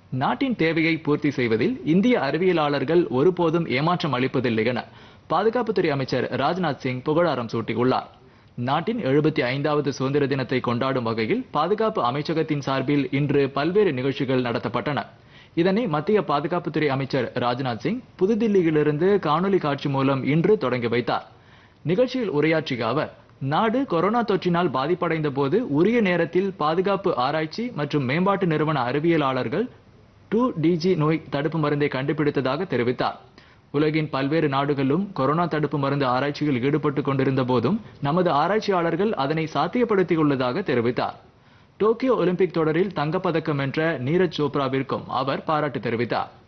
நாட்டின் தேவையை பூர்த்தி செய்வதில் இந்திய அறிவியலாளர்கள் ஒருபோதும் ஏமாற்றம் அளிப்பதில்லை என பாதுகாப்புத்துறை அமைச்சர் ராஜ்நாத் சிங் புகழாரம் சூட்டியுள்ளார் நாட்டின் எழுபத்தி ஐந்தாவது சுதந்திர தினத்தை கொண்டாடும் வகையில் பாதுகாப்பு அமைச்சகத்தின் சார்பில் இன்று பல்வேறு நிகழ்ச்சிகள் நடத்தப்பட்டன இதனை மத்திய பாதுகாப்புத்துறை அமைச்சர் ராஜ்நாத் சிங் புதுதில்லியிலிருந்து காணொலி காட்சி மூலம் இன்று தொடங்கி வைத்தார் நிகழ்ச்சியில் உரையாற்றிய அவர் நாடு கொரோனா தொற்றினால் பாதிப்படைந்த போது உரிய நேரத்தில் பாதுகாப்பு ஆராய்ச்சி மற்றும் மேம்பாட்டு நிறுவன அறிவியலாளர்கள் டூ டிஜி நோய் தடுப்பு மருந்தை கண்டுபிடித்ததாக தெரிவித்தார் உலகின் பல்வேறு நாடுகளும் கொரோனா தடுப்பு மருந்து ஆராய்ச்சியில் ஈடுபட்டுக் கொண்டிருந்த போதும் நமது ஆராய்ச்சியாளர்கள் அதனை சாத்தியப்படுத்தியுள்ளதாக தெரிவித்தார் டோக்கியோ ஒலிம்பிக் தொடரில் தங்கப்பதக்கம் வென்ற நீரஜ் சோப்ராவிற்கும் அவர் பாராட்டு தெரிவித்தார்